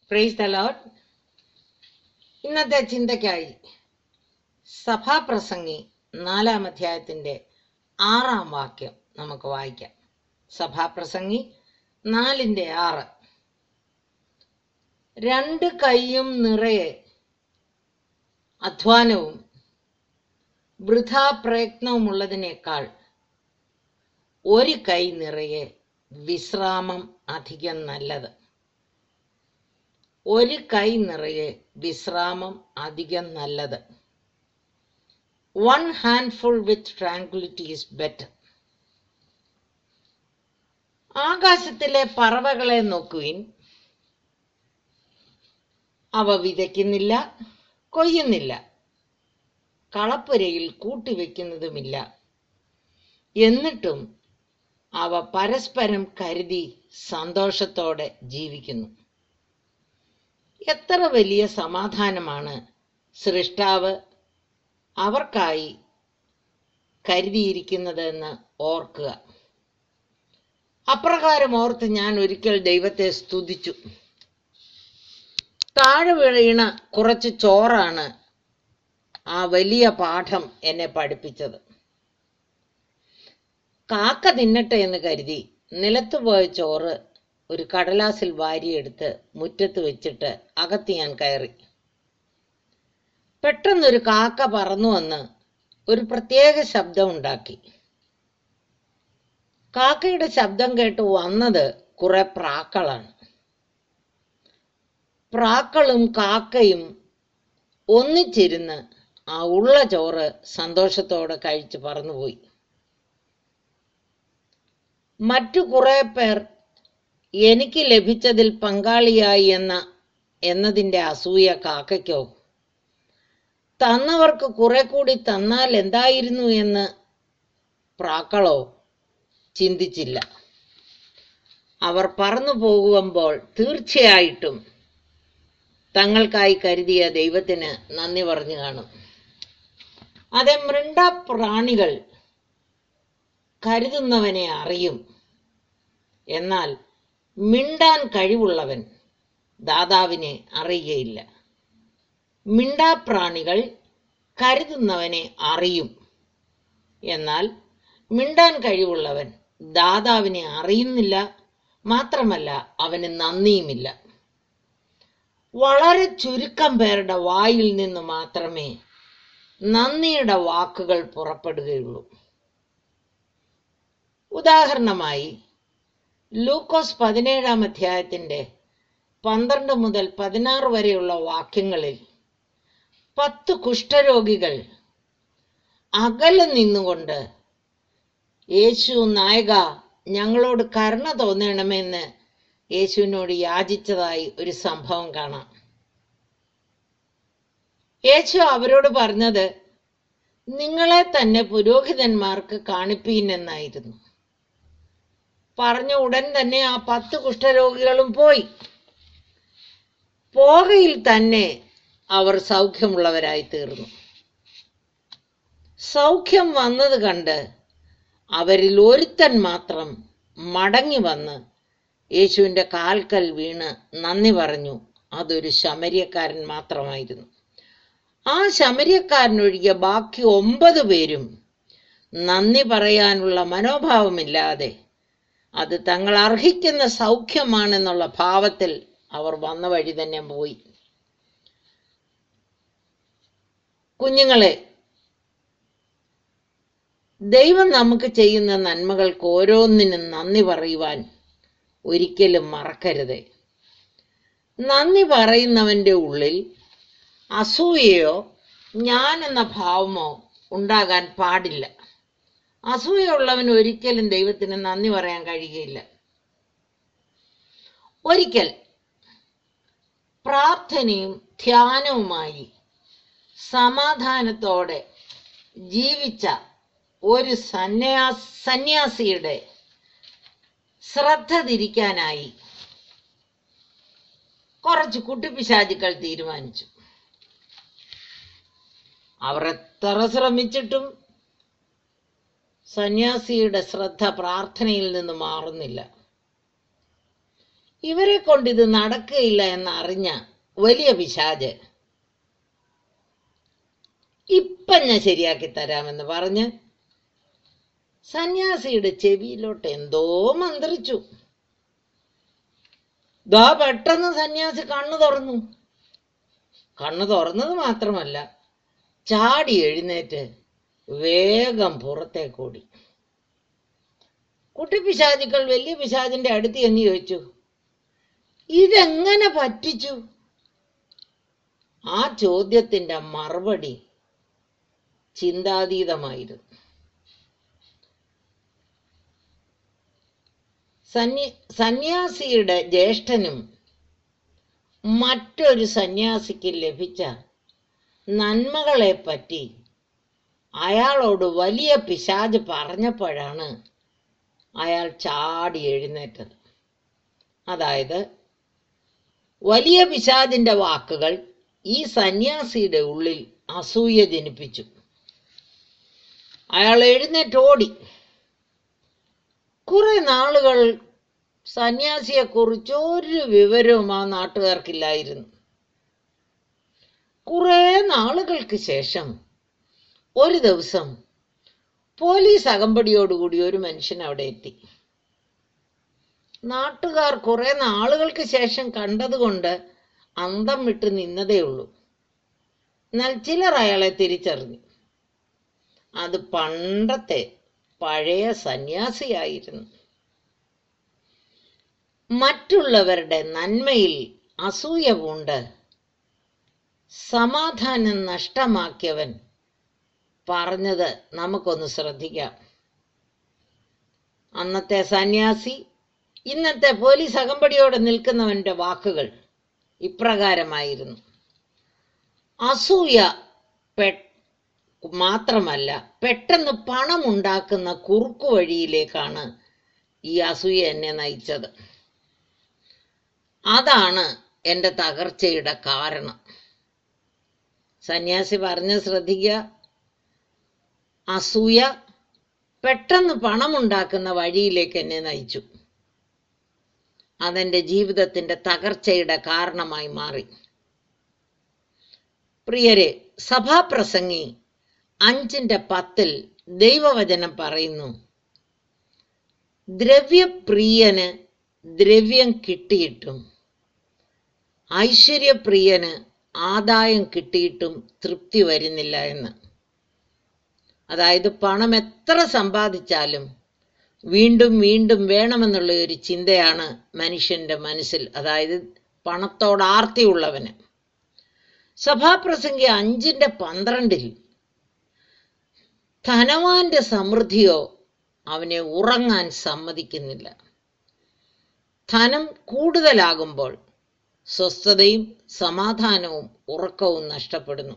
praise the Lord ഇന്നത്തെ ചിന്തയ്ക്കായി സഭാപ്രസംഗി നാലാം അധ്യായത്തിന്റെ ആറാം വാക്യം നമുക്ക് വായിക്കാം സഭാപ്രസംഗി നാലിന്റെ ആറ് രണ്ട് കൈയും നിറയെ അധ്വാനവും വൃഥാ പ്രയത്നവുമുള്ളതിനേക്കാൾ ഒരു കൈ നിറയെ വിശ്രാമം അധികം നല്ലത് ഒരു കൈ നിറയെ വിശ്രാമം അധികം നല്ലത് one handful with tranquillity is better ആകാശത്തിലെ പറവകളെ നോക്കുവിൻ അവ വിതയ്ക്കുന്നില്ല കൊയ്യുന്നില്ല കളപ്പുരയിൽ കൂട്ടിവെക്കുന്നതുമില്ല എന്നിട്ടും അവ പരസ്പരം കരുതി സന്തോഷത്തോടെ ജീവിക്കുന്നു എത്ര വലിയ സമാധാനമാണ് സൃഷ്ടാവ് അവർക്കായി കരുതിയിരിക്കുന്നതെന്ന് ഓർക്കുക അപ്രകാരം ഓർത്ത് ഞാൻ ഒരിക്കൽ ദൈവത്തെ സ്തുതിച്ചു താഴെ വീണ കുറച്ച് ചോറാണ് ആ വലിയ പാഠം എന്നെ പഠിപ്പിച്ചത് കാക്ക തിന്നട്ടെ എന്ന് കരുതി നിലത്തു പോയ ചോറ് ഒരു കടലാസിൽ വാരിയെടുത്ത് മുറ്റത്ത് വെച്ചിട്ട് അകത്ത് ഞാൻ കയറി പെട്ടെന്നൊരു കാക്ക പറന്നു വന്ന് ഒരു പ്രത്യേക ശബ്ദം ഉണ്ടാക്കി കാക്കയുടെ ശബ്ദം കേട്ട് വന്നത് കുറെ പ്രാക്കളാണ് പ്രാക്കളും കാക്കയും ഒന്നിച്ചിരുന്ന് ആ ഉള്ള ചോറ് സന്തോഷത്തോടെ കഴിച്ച് പറന്നുപോയി മറ്റു കുറെ പേർ എനിക്ക് ലഭിച്ചതിൽ പങ്കാളിയായി എന്ന എന്നതിൻ്റെ അസൂയ കാക്കയ്ക്കോ തന്നവർക്ക് കുറെ കൂടി തന്നാൽ എന്തായിരുന്നു എന്ന് പ്രാക്കളോ ചിന്തിച്ചില്ല അവർ പറന്നു പോകുമ്പോൾ തീർച്ചയായിട്ടും തങ്ങൾക്കായി കരുതിയ ദൈവത്തിന് നന്ദി പറഞ്ഞു കാണും അതെ മൃണ്ട പ്രാണികൾ കരുതുന്നവനെ അറിയും എന്നാൽ മിണ്ടാൻ കഴിവുള്ളവൻ ദാതാവിനെ അറിയുകയില്ല മിണ്ടാപ്രാണികൾ കരുതുന്നവനെ അറിയും എന്നാൽ മിണ്ടാൻ കഴിവുള്ളവൻ ദാതാവിനെ അറിയുന്നില്ല മാത്രമല്ല അവന് നന്ദിയുമില്ല വളരെ ചുരുക്കം പേരുടെ വായിൽ നിന്ന് മാത്രമേ നന്ദിയുടെ വാക്കുകൾ പുറപ്പെടുകയുള്ളൂ ഉദാഹരണമായി ലൂക്കോസ് പതിനേഴാം അധ്യായത്തിന്റെ പന്ത്രണ്ട് മുതൽ പതിനാറ് വരെയുള്ള വാക്യങ്ങളിൽ പത്ത് കുഷ്ഠരോഗികൾ അകലെ നിന്നുകൊണ്ട് യേശു നായക ഞങ്ങളോട് കരുണ തോന്നണമെന്ന് യേശുവിനോട് യാചിച്ചതായി ഒരു സംഭവം കാണാം യേശു അവരോട് പറഞ്ഞത് നിങ്ങളെ തന്നെ പുരോഹിതന്മാർക്ക് കാണിപ്പീൻ എന്നായിരുന്നു പറഞ്ഞ ഉടൻ തന്നെ ആ പത്ത് കുഷ്ഠരോഗികളും പോയി പോകയിൽ തന്നെ അവർ സൗഖ്യമുള്ളവരായി തീർന്നു സൗഖ്യം വന്നത് കണ്ട് അവരിൽ ഒരുത്തൻ മാത്രം മടങ്ങി വന്ന് യേശുവിൻ്റെ കാൽക്കൽ വീണ് നന്ദി പറഞ്ഞു അതൊരു ശമര്യക്കാരൻ മാത്രമായിരുന്നു ആ ശമര്യക്കാരനൊഴികെ ബാക്കി ഒമ്പത് പേരും നന്ദി പറയാനുള്ള മനോഭാവമില്ലാതെ അത് തങ്ങൾ അർഹിക്കുന്ന സൗഖ്യമാണെന്നുള്ള ഭാവത്തിൽ അവർ വന്ന വഴി തന്നെ പോയി കുഞ്ഞുങ്ങളെ ദൈവം നമുക്ക് ചെയ്യുന്ന നന്മകൾക്ക് ഓരോന്നിനും നന്ദി പറയുവാൻ ഒരിക്കലും മറക്കരുത് നന്ദി പറയുന്നവന്റെ ഉള്ളിൽ അസൂയയോ ഞാൻ എന്ന ഭാവമോ ഉണ്ടാകാൻ പാടില്ല അസൂയുള്ളവൻ ഒരിക്കലും ദൈവത്തിന് നന്ദി പറയാൻ കഴിയുകയില്ല ഒരിക്കൽ പ്രാർത്ഥനയും ധ്യാനവുമായി സമാധാനത്തോടെ ജീവിച്ച ഒരു സന്യാ സന്യാസിയുടെ ശ്രദ്ധ തിരിക്കാനായി കുറച്ച് കുട്ടിപ്പിശാചുക്കൾ തീരുമാനിച്ചു അവർ എത്ര ശ്രമിച്ചിട്ടും സന്യാസിയുടെ ശ്രദ്ധ പ്രാർത്ഥനയിൽ നിന്ന് മാറുന്നില്ല ഇവരെ കൊണ്ട് ഇത് നടക്കുകയില്ല എന്നറിഞ്ഞ വലിയ പിശാജ് ഇപ്പം ഞാൻ ശരിയാക്കി തരാമെന്ന് പറഞ്ഞ് സന്യാസിയുടെ ചെവിയിലോട്ട് എന്തോ മന്ത്രിച്ചു ദാ പെട്ടെന്ന് സന്യാസി കണ്ണു തുറന്നു കണ്ണു തുറന്നത് മാത്രമല്ല ചാടി എഴുന്നേറ്റ് വേഗം പുറത്തേക്കോടി കുട്ടി പിശാചുക്കൾ വലിയ പിശാചിന്റെ അടുത്ത് എന്ന് ചോദിച്ചു ഇതെങ്ങനെ പറ്റിച്ചു ആ ചോദ്യത്തിന്റെ മറുപടി ചിന്താതീതമായിരുന്നു സന്യ സന്യാസിയുടെ ജ്യേഷ്ഠനും മറ്റൊരു സന്യാസിക്ക് ലഭിച്ച നന്മകളെപ്പറ്റി അയാളോട് വലിയ പിശാജ് പറഞ്ഞപ്പോഴാണ് അയാൾ ചാടി എഴുന്നേറ്റത് അതായത് വലിയ പിശാജിന്റെ വാക്കുകൾ ഈ സന്യാസിയുടെ ഉള്ളിൽ അസൂയ ജനിപ്പിച്ചു അയാൾ എഴുന്നേറ്റോടി കുറെ നാളുകൾ സന്യാസിയെ കുറിച്ച് ഒരു വിവരവും ആ നാട്ടുകാർക്കില്ലായിരുന്നു കുറെ നാളുകൾക്ക് ശേഷം ഒരു ദിവസം പോലീസ് അകമ്പടിയോടുകൂടി ഒരു മനുഷ്യൻ അവിടെ എത്തി നാട്ടുകാർ കുറെ നാളുകൾക്ക് ശേഷം കണ്ടതുകൊണ്ട് അന്തം വിട്ട് നിന്നതേ ഉള്ളൂ എന്നാൽ ചിലർ അയാളെ തിരിച്ചറിഞ്ഞു അത് പണ്ടത്തെ പഴയ സന്യാസിയായിരുന്നു മറ്റുള്ളവരുടെ നന്മയിൽ അസൂയ പൂണ്ട് സമാധാനം നഷ്ടമാക്കിയവൻ പറഞ്ഞത് നമുക്കൊന്ന് ശ്രദ്ധിക്കാം അന്നത്തെ സന്യാസി ഇന്നത്തെ പോലീസ് അകമ്പടിയോടെ നിൽക്കുന്നവന്റെ വാക്കുകൾ ഇപ്രകാരമായിരുന്നു അസൂയ പെ മാത്രമല്ല പെട്ടെന്ന് പണം ഉണ്ടാക്കുന്ന കുറുക്കു വഴിയിലേക്കാണ് ഈ അസൂയ എന്നെ നയിച്ചത് അതാണ് എൻ്റെ തകർച്ചയുടെ കാരണം സന്യാസി പറഞ്ഞ് ശ്രദ്ധിക്കുക അസൂയ പെട്ടെന്ന് പണമുണ്ടാക്കുന്ന വഴിയിലേക്ക് എന്നെ നയിച്ചു അതെന്റെ ജീവിതത്തിന്റെ തകർച്ചയുടെ കാരണമായി മാറി പ്രിയരെ സഭാപ്രസംഗി അഞ്ചിന്റെ പത്തിൽ ദൈവവചനം പറയുന്നു ദ്രവ്യപ്രിയന് ദ്രവ്യം കിട്ടിയിട്ടും ഐശ്വര്യപ്രിയന് ആദായം കിട്ടിയിട്ടും തൃപ്തി വരുന്നില്ല എന്ന് അതായത് പണം എത്ര സമ്പാദിച്ചാലും വീണ്ടും വീണ്ടും വേണമെന്നുള്ള ഒരു ചിന്തയാണ് മനുഷ്യന്റെ മനസ്സിൽ അതായത് പണത്തോട് ആർത്തിയുള്ളവന് സഭാപ്രസംഗി അഞ്ചിന്റെ പന്ത്രണ്ടിൽ ധനവാന്റെ സമൃദ്ധിയോ അവനെ ഉറങ്ങാൻ സമ്മതിക്കുന്നില്ല ധനം കൂടുതലാകുമ്പോൾ സ്വസ്ഥതയും സമാധാനവും ഉറക്കവും നഷ്ടപ്പെടുന്നു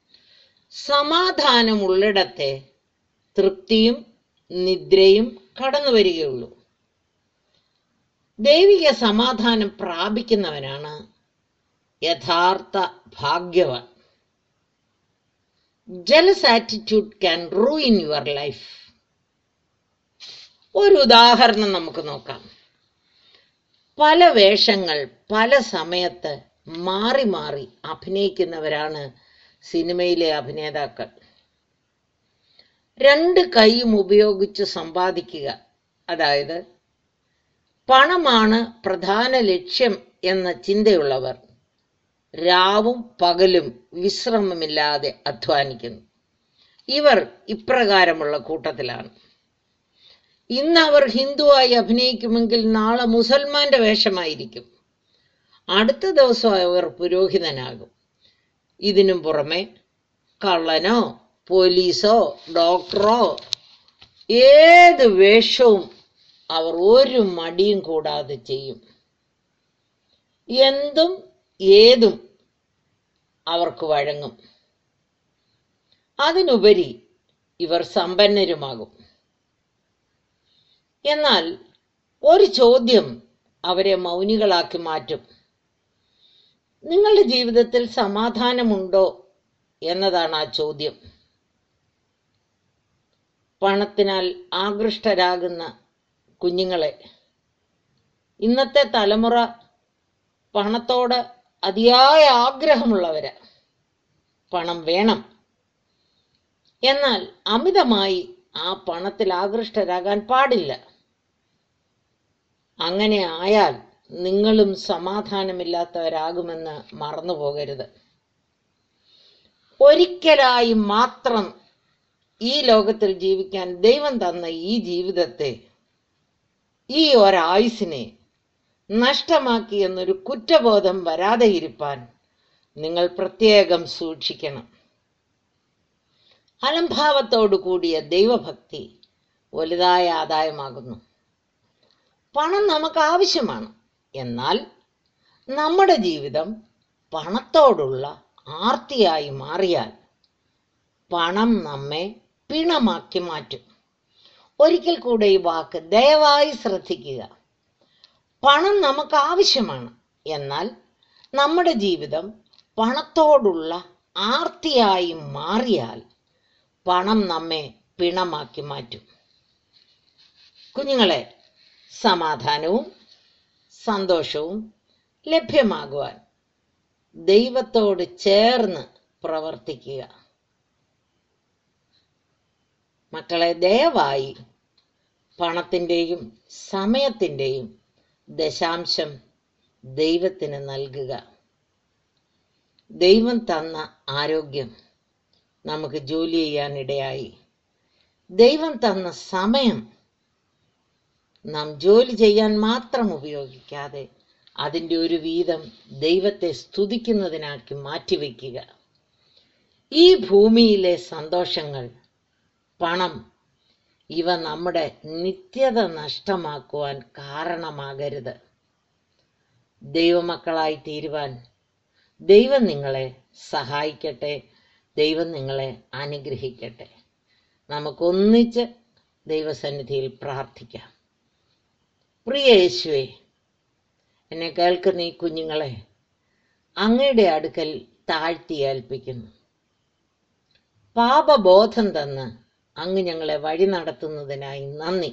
സമാധാനമുള്ളിടത്തെ തൃപ്തിയും നിദ്രയും കടന്നു വരികയുള്ളൂ ദൈവിക സമാധാനം പ്രാപിക്കുന്നവനാണ് യഥാർത്ഥ ഭാഗ്യവാൻ jealous attitude can ruin your life ഒരു ഉദാഹരണം നമുക്ക് നോക്കാം പല വേഷങ്ങൾ പല സമയത്ത് മാറി മാറി അഭിനയിക്കുന്നവരാണ് സിനിമയിലെ അഭിനേതാക്കൾ രണ്ട് കൈയും ഉപയോഗിച്ച് സമ്പാദിക്കുക അതായത് പണമാണ് പ്രധാന ലക്ഷ്യം എന്ന ചിന്തയുള്ളവർ രാവും പകലും വിശ്രമമില്ലാതെ അധ്വാനിക്കുന്നു ഇവർ ഇപ്രകാരമുള്ള കൂട്ടത്തിലാണ് ഇന്ന് അവർ ഹിന്ദുവായി അഭിനയിക്കുമെങ്കിൽ നാളെ മുസൽമാന്റെ വേഷമായിരിക്കും അടുത്ത ദിവസം അവർ പുരോഹിതനാകും ഇതിനും പുറമെ കള്ളനോ പോലീസോ ഡോക്ടറോ ഏത് വേഷവും അവർ ഒരു മടിയും കൂടാതെ ചെയ്യും എന്തും ഏതും അവർക്ക് വഴങ്ങും അതിനുപരി ഇവർ സമ്പന്നരുമാകും എന്നാൽ ഒരു ചോദ്യം അവരെ മൗനികളാക്കി മാറ്റും നിങ്ങളുടെ ജീവിതത്തിൽ സമാധാനമുണ്ടോ എന്നതാണ് ആ ചോദ്യം പണത്തിനാൽ ആകൃഷ്ടരാകുന്ന കുഞ്ഞുങ്ങളെ ഇന്നത്തെ തലമുറ പണത്തോട് അതിയായ ആഗ്രഹമുള്ളവര് പണം വേണം എന്നാൽ അമിതമായി ആ പണത്തിൽ ആകൃഷ്ടരാകാൻ പാടില്ല അങ്ങനെ ആയാൽ നിങ്ങളും സമാധാനമില്ലാത്തവരാകുമെന്ന് മറന്നു പോകരുത് ഒരിക്കലായി മാത്രം ഈ ലോകത്തിൽ ജീവിക്കാൻ ദൈവം തന്ന ഈ ജീവിതത്തെ ഈ ഒരായുസിനെ നഷ്ടമാക്കി എന്നൊരു കുറ്റബോധം വരാതെ ഇരിപ്പാൻ നിങ്ങൾ പ്രത്യേകം സൂക്ഷിക്കണം അലംഭാവത്തോടു കൂടിയ ദൈവഭക്തി വലുതായ ആദായമാകുന്നു പണം നമുക്ക് ആവശ്യമാണ് എന്നാൽ നമ്മുടെ ജീവിതം പണത്തോടുള്ള ആർത്തിയായി മാറിയാൽ പണം നമ്മെ പിണമാക്കി മാറ്റും ഒരിക്കൽ കൂടെ ഈ വാക്ക് ദയവായി ശ്രദ്ധിക്കുക പണം നമുക്ക് ആവശ്യമാണ് എന്നാൽ നമ്മുടെ ജീവിതം പണത്തോടുള്ള ആർത്തിയായി മാറിയാൽ പണം നമ്മെ പിണമാക്കി മാറ്റും കുഞ്ഞുങ്ങളെ സമാധാനവും സന്തോഷവും ലഭ്യമാകുവാൻ ദൈവത്തോട് ചേർന്ന് പ്രവർത്തിക്കുക മക്കളെ ദയവായി പണത്തിൻ്റെയും സമയത്തിൻ്റെയും ദശാംശം ദൈവത്തിന് നൽകുക ദൈവം തന്ന ആരോഗ്യം നമുക്ക് ജോലി ചെയ്യാനിടയായി ദൈവം തന്ന സമയം നാം ജോലി ചെയ്യാൻ മാത്രം ഉപയോഗിക്കാതെ അതിൻ്റെ ഒരു വീതം ദൈവത്തെ സ്തുതിക്കുന്നതിനാക്കി മാറ്റിവെക്കുക ഈ ഭൂമിയിലെ സന്തോഷങ്ങൾ പണം ഇവ നമ്മുടെ നിത്യത നഷ്ടമാക്കുവാൻ കാരണമാകരുത് ദൈവമക്കളായി തീരുവാൻ ദൈവം നിങ്ങളെ സഹായിക്കട്ടെ ദൈവം നിങ്ങളെ അനുഗ്രഹിക്കട്ടെ നമുക്കൊന്നിച്ച് ദൈവസന്നിധിയിൽ പ്രാർത്ഥിക്കാം പ്രിയ യേശുവേ എന്നെ കേൾക്കുന്ന ഈ കുഞ്ഞുങ്ങളെ അങ്ങയുടെ അടുക്കൽ താഴ്ത്തി ഏൽപ്പിക്കുന്നു പാപബോധം തന്ന് അങ്ങ് ഞങ്ങളെ വഴി നടത്തുന്നതിനായി നന്ദി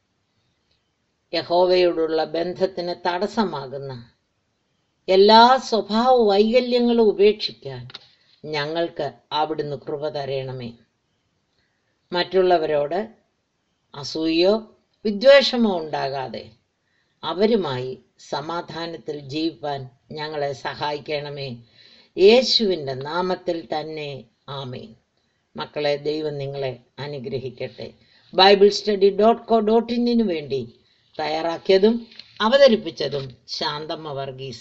യഹോവയോടുള്ള ബന്ധത്തിന് തടസ്സമാകുന്ന എല്ലാ സ്വഭാവ വൈകല്യങ്ങളും ഉപേക്ഷിക്കാൻ ഞങ്ങൾക്ക് അവിടുന്ന് കൃപ തരയണമേ മറ്റുള്ളവരോട് അസൂയോ വിദ്വേഷമോ ഉണ്ടാകാതെ അവരുമായി സമാധാനത്തിൽ ജീവിപ്പാൻ ഞങ്ങളെ സഹായിക്കണമേ യേശുവിൻ്റെ നാമത്തിൽ തന്നെ ആമേൻ മക്കളെ ദൈവം നിങ്ങളെ അനുഗ്രഹിക്കട്ടെ Bible study dot co dot ഇന്നിനു വേണ്ടി തയ്യാറാക്കിയതും അവതരിപ്പിച്ചതും ശാന്തമ്മ വർഗീസ്